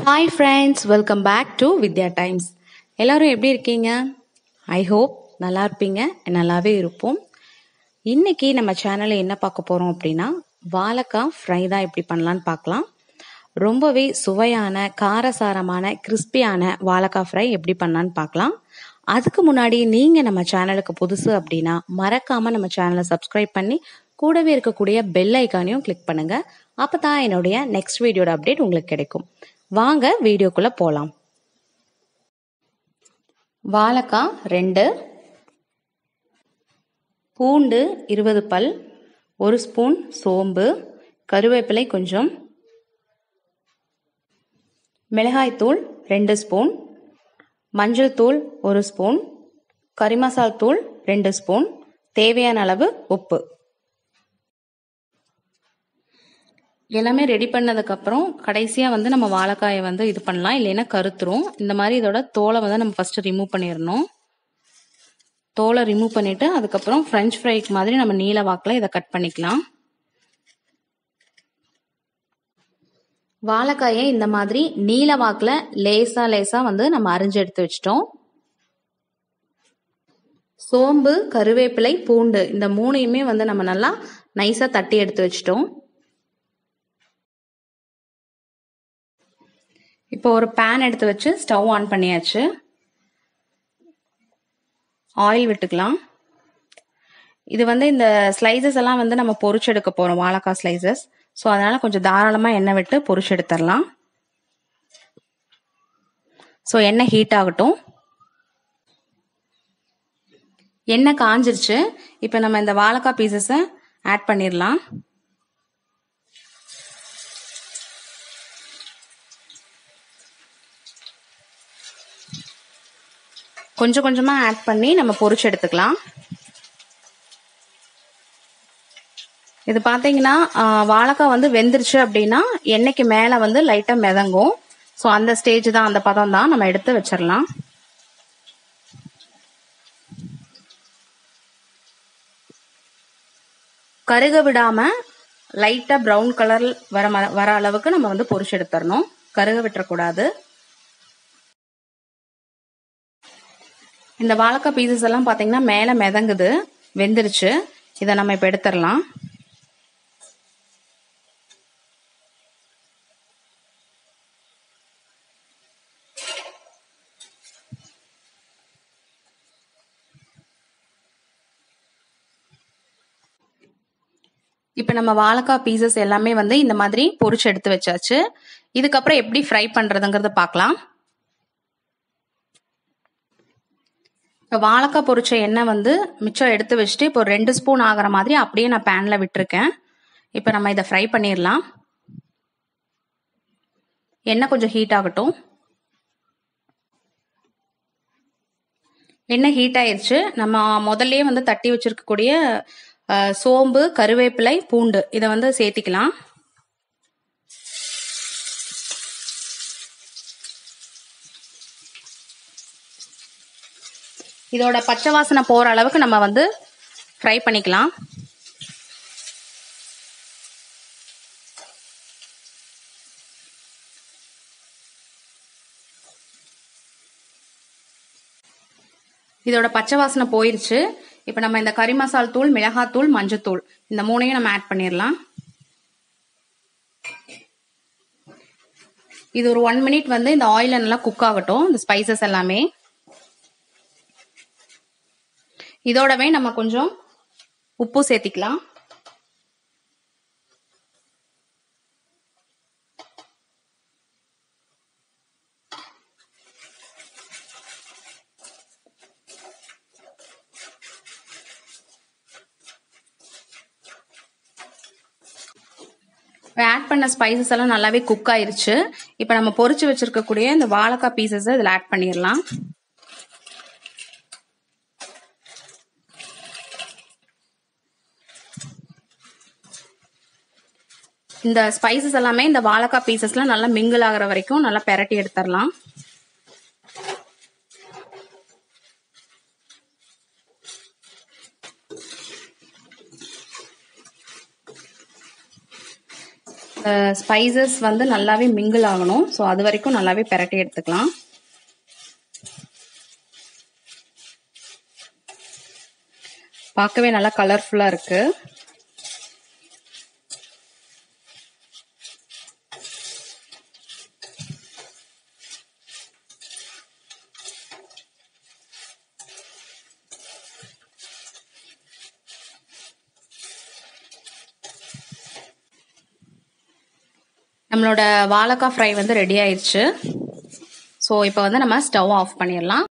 hi friends welcome back to Vidya Times எல்லாரும் எப்படி இருக்கீங்க ஐ ஹோப் நல்லா இருப்பீங்க நல்லாவே இருப்போம் இன்னைக்கு நம்ம சேனலில் என்ன பார்க்க போகிறோம் அப்படின்னா வாழைக்காய் ஃப்ரை தான் எப்படி பண்ணலான்னு பார்க்கலாம் ரொம்பவே சுவையான காரசாரமான கிறிஸ்பியான வாழைக்காய் ஃப்ரை எப்படி பண்ணலான்னு பார்க்கலாம் அதுக்கு முன்னாடி நீங்கள் நம்ம சேனலுக்கு புதுசு அப்படின்னா மறக்காமல் நம்ம சேனலை சப்ஸ்கிரைப் பண்ணி கூடவே இருக்கக்கூடிய பெல் ஐக்கானையும் கிளிக் பண்ணுங்க அப்போ தான் என்னுடைய நெக்ஸ்ட் வீடியோட அப்டேட் உங்களுக்கு கிடைக்கும் வாங்க வீடியோக்குள்ளே போகலாம் வாழைக்காய் ரெண்டு பூண்டு இருபது பல் ஒரு ஸ்பூன் சோம்பு கருவேப்பிலை கொஞ்சம் மிளகாய்த்தூள் ரெண்டு ஸ்பூன் மஞ்சள் தூள் ஒரு ஸ்பூன் கறி மசால் தூள் ரெண்டு ஸ்பூன் தேவையான அளவு உப்பு எல்லாமே ரெடி பண்ணதுக்கப்புறம் கடைசியாக வந்து நம்ம வாழைக்காயை வந்து இது பண்ணலாம் இல்லைன்னா கருத்துரும் இந்த மாதிரி இதோட தோலை வந்து நம்ம ஃபஸ்ட்டு ரிமூவ் பண்ணிடணும் தோலை ரிமூவ் பண்ணிவிட்டு அதுக்கப்புறம் ஃப்ரெஞ்ச் ஃப்ரைக்கு மாதிரி நம்ம நீல வாக்கில் இதை கட் பண்ணிக்கலாம் வாழைக்காயை இந்த மாதிரி நீல வாக்கில் லேசாக லேசாக வந்து நம்ம அரிஞ்சு எடுத்து வச்சிட்டோம் சோம்பு கருவேப்பிலை பூண்டு இந்த மூணையுமே வந்து நம்ம நல்லா நைஸாக தட்டி எடுத்து வச்சிட்டோம் இப்போ ஒரு பேன் எடுத்து வச்சு ஸ்டவ் ஆன் பண்ணியாச்சு ஆயில் விட்டுக்கலாம் இது வந்து இந்த ஸ்லைசஸ் எல்லாம் வந்து நம்ம பொரிச்செடுக்க போகிறோம் வாழைக்காய் ஸ்லைசஸ் ஸோ அதனால் கொஞ்சம் தாராளமாக எண்ணெய் விட்டு பொரிச்செடுத்துடலாம் ஸோ எண்ணெய் ஹீட் ஆகட்டும் எண்ணெய் காஞ்சிருச்சு இப்போ நம்ம இந்த வாழைக்காய் பீசஸை ஆட் பண்ணிடலாம் கொஞ்சம் கொஞ்சமாக ஆட் பண்ணி நம்ம பொரிச்சு எடுத்துக்கலாம் இது பார்த்தீங்கன்னா வாழைக்காய் வந்து வெந்துருச்சு அப்படின்னா எண்ணெய்க்கு மேலே வந்து லைட்டாக மிதங்கும் ஸோ அந்த ஸ்டேஜ் தான் அந்த பதம் தான் நம்ம எடுத்து வச்சிடலாம் கருக விடாம லைட்டாக ப்ரௌன் கலர் வர வர அளவுக்கு நம்ம வந்து பொரிச்சு எடுத்துடணும் கருக விட்டுறக்கூடாது இந்த வாழைக்காய் பீசஸ் எல்லாம் பார்த்தீங்கன்னா மேலே மிதங்குது வெந்துருச்சு இதை நம்ம இப்போ எடுத்துடலாம் இப்போ நம்ம வாழைக்காய் பீசஸ் எல்லாமே வந்து இந்த மாதிரி பொரிச்சு எடுத்து வச்சாச்சு இதுக்கப்புறம் எப்படி ஃப்ரை பண்ணுறதுங்கிறத பார்க்கலாம் இப்போ வாழைக்காய் பொரிச்ச எண்ணெய் வந்து மிச்சம் எடுத்து வச்சுட்டு இப்போ ரெண்டு ஸ்பூன் ஆகிற மாதிரி அப்படியே நான் பேனில் விட்டுருக்கேன் இப்போ நம்ம இதை ஃப்ரை பண்ணிடலாம் எண்ணெய் கொஞ்சம் ஹீட் ஆகட்டும் எண்ணெய் ஹீட் ஆயிடுச்சு நம்ம முதல்லயே வந்து தட்டி வச்சிருக்கக்கூடிய சோம்பு கருவேப்பிலை பூண்டு இதை வந்து சேர்த்திக்கலாம் இதோட பச்சை வாசனை போகிற அளவுக்கு நம்ம வந்து ஃப்ரை பண்ணிக்கலாம் இதோட பச்சை வாசனை போயிருச்சு இப்போ நம்ம இந்த கறி மசால் தூள் மிளகாத்தூள் மஞ்சத்தூள் இந்த மூணையும் நம்ம ஆட் பண்ணிடலாம் இது ஒரு ஒன் மினிட் வந்து இந்த ஆயில நல்லா குக் ஆகட்டும் இந்த ஸ்பைசஸ் எல்லாமே இதோடவே நம்ம கொஞ்சம் உப்பு சேர்த்திக்கலாம் ஆட் பண்ண ஸ்பைசஸ் எல்லாம் நல்லாவே குக் ஆயிருச்சு இப்போ நம்ம பொரிச்சு வச்சிருக்கக்கூடிய இந்த வாழைக்காய் பீசஸ் இதில் ஆட் பண்ணிடலாம் இந்த ஸ்பைசஸ் எல்லாமே இந்த வாழைக்காய் பீசஸ்ல நல்லா மிங்கிள் ஆகிற வரைக்கும் நல்லா பெரட்டி எடுத்துடலாம் ஸ்பைசஸ் வந்து நல்லாவே மிங்கிள் ஆகணும் ஸோ அது வரைக்கும் நல்லாவே பெரட்டி எடுத்துக்கலாம் பார்க்கவே நல்லா கலர்ஃபுல்லாக இருக்கு நம்மளோட வாழைக்காய் ஃப்ரை வந்து ரெடி ஆயிடுச்சு ஸோ இப்போ வந்து நம்ம ஸ்டவ் ஆஃப் பண்ணிடலாம்